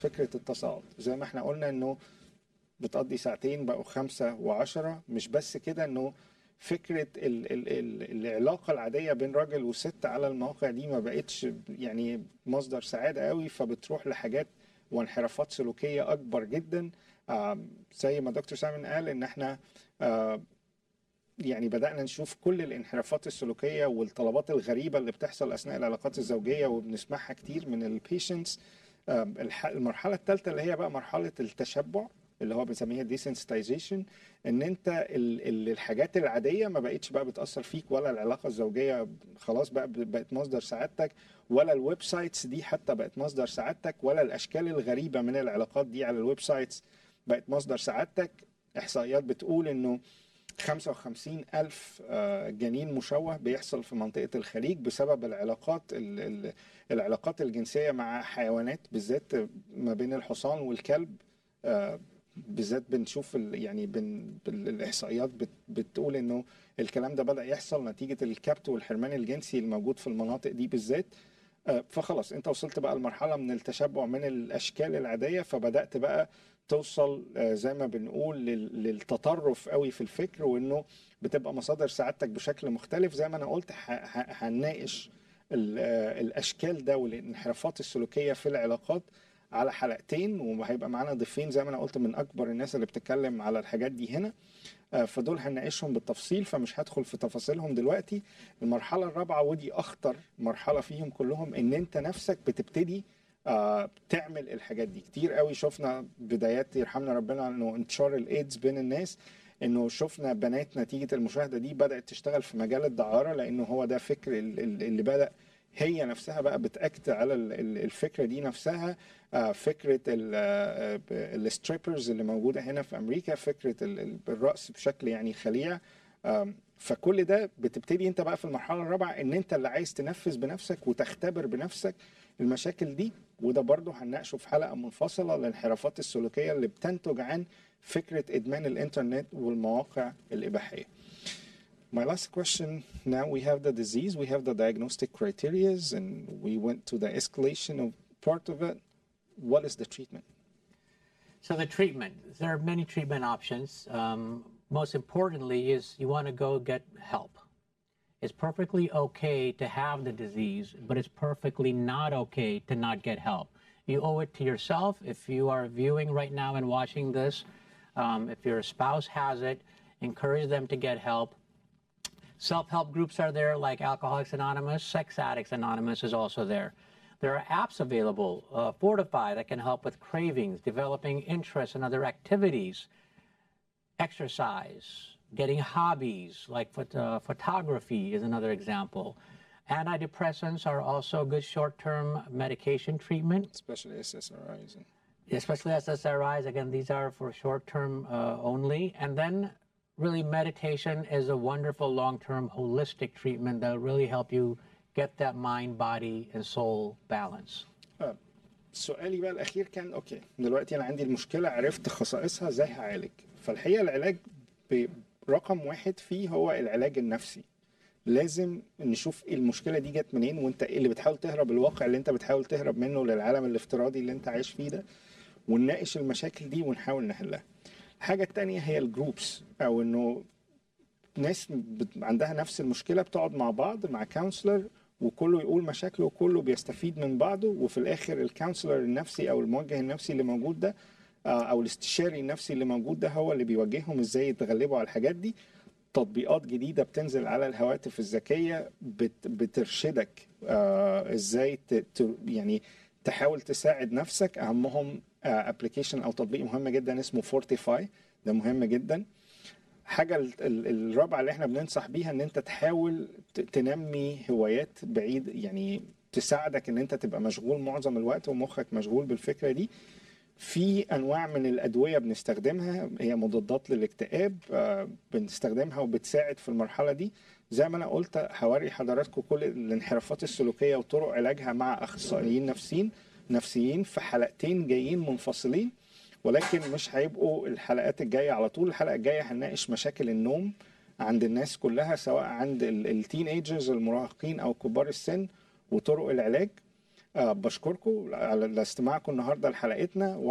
فكره التصاعد زي ما احنا قلنا انه بتقضي ساعتين بقوا خمسة وعشرة مش بس كده انه فكرة ال ال ال العلاقة العادية بين راجل وست على المواقع دي ما بقتش يعني مصدر سعادة قوي فبتروح لحاجات وانحرافات سلوكية أكبر جدا آه زي ما دكتور سامن قال إن احنا آه يعني بدأنا نشوف كل الانحرافات السلوكية والطلبات الغريبة اللي بتحصل أثناء العلاقات الزوجية وبنسمعها كتير من البيشنتس المرحلة الثالثة اللي هي بقى مرحلة التشبع اللي هو بنسميها desensitization ان انت ال ال الحاجات العاديه ما بقتش بقى بتاثر فيك ولا العلاقه الزوجيه خلاص بقى بقت مصدر سعادتك ولا الويب سايتس دي حتى بقت مصدر سعادتك ولا الاشكال الغريبه من العلاقات دي على الويب سايتس بقت مصدر سعادتك احصائيات بتقول انه 55 ألف جنين مشوه بيحصل في منطقة الخليج بسبب العلاقات العلاقات الجنسية مع حيوانات بالذات ما بين الحصان والكلب بالذات بنشوف يعني بن الاحصائيات بت بتقول انه الكلام ده بدا يحصل نتيجه الكبت والحرمان الجنسي الموجود في المناطق دي بالذات فخلاص انت وصلت بقى لمرحله من التشبع من الاشكال العاديه فبدات بقى توصل زي ما بنقول للتطرف قوي في الفكر وانه بتبقى مصادر سعادتك بشكل مختلف زي ما انا قلت هنناقش الاشكال ده والانحرافات السلوكيه في العلاقات على حلقتين وهيبقى معانا ضيفين زي ما انا قلت من اكبر الناس اللي بتتكلم على الحاجات دي هنا فدول هنناقشهم بالتفصيل فمش هدخل في تفاصيلهم دلوقتي المرحله الرابعه ودي اخطر مرحله فيهم كلهم ان انت نفسك بتبتدي تعمل الحاجات دي كتير قوي شفنا بدايات يرحمنا ربنا انه انتشار الايدز بين الناس انه شفنا بنات نتيجه المشاهده دي بدات تشتغل في مجال الدعاره لانه هو ده فكر اللي بدا هي نفسها بقى بتاكت على الفكره دي نفسها فكره الستريبرز اللي موجوده هنا في امريكا فكره الرقص بشكل يعني خليع فكل ده بتبتدي انت بقى في المرحله الرابعه ان انت اللي عايز تنفذ بنفسك وتختبر بنفسك المشاكل دي وده برضه هنناقشه في حلقه منفصله الانحرافات السلوكيه اللي بتنتج عن فكره ادمان الانترنت والمواقع الاباحيه. My last question now we have the disease, we have the diagnostic criteria, and we went to the escalation of part of it. What is the treatment? So, the treatment, there are many treatment options. Um, most importantly, is you want to go get help. It's perfectly okay to have the disease, but it's perfectly not okay to not get help. You owe it to yourself. If you are viewing right now and watching this, um, if your spouse has it, encourage them to get help. Self help groups are there, like Alcoholics Anonymous. Sex Addicts Anonymous is also there. There are apps available, uh, Fortify, that can help with cravings, developing interests in other activities, exercise, getting hobbies, like phot- uh, photography is another example. Antidepressants are also good short term medication treatment. Especially SSRIs. And- especially SSRIs. Again, these are for short term uh, only. And then, really, meditation is a wonderful long term holistic treatment that will really help you get that mind, body, and soul balance. آه. سؤالي بقى الاخير كان اوكي دلوقتي انا عندي المشكله عرفت خصائصها ازاي هعالج فالحقيقه العلاج ب- رقم واحد فيه هو العلاج النفسي لازم نشوف المشكله دي جت منين وانت ايه اللي بتحاول تهرب الواقع اللي انت بتحاول تهرب منه للعالم الافتراضي اللي انت عايش فيه ده ونناقش المشاكل دي ونحاول نحلها الحاجه التانية هي الجروبس او انه ناس بت- عندها نفس المشكله بتقعد مع بعض مع كونسلر وكله يقول مشاكله وكله بيستفيد من بعضه وفي الاخر الكونسلر النفسي او الموجه النفسي اللي موجود ده آه، او الاستشاري النفسي اللي موجود ده هو اللي بيوجههم ازاي يتغلبوا على الحاجات دي تطبيقات جديده بتنزل على الهواتف الذكيه بت بترشدك آه، ازاي ت ت يعني تحاول تساعد نفسك اهمهم ابلكيشن او تطبيق مهم جدا اسمه فورتيفاي ده مهم جدا حاجه ال- ال- الرابعه اللي احنا بننصح بيها ان انت تحاول ت- تنمي هوايات بعيد يعني تساعدك ان انت تبقى مشغول معظم الوقت ومخك مشغول بالفكره دي في انواع من الادويه بنستخدمها هي مضادات للاكتئاب آه، بنستخدمها وبتساعد في المرحله دي زي ما انا قلت هوري حضراتكم كل الانحرافات السلوكيه وطرق علاجها مع اخصائيين نفسيين نفسيين في حلقتين جايين منفصلين ولكن مش هيبقوا الحلقات الجايه على طول الحلقه الجايه هنناقش مشاكل النوم عند الناس كلها سواء عند التين ايجرز المراهقين او كبار السن وطرق العلاج آه بشكركم على استماعكم النهارده لحلقتنا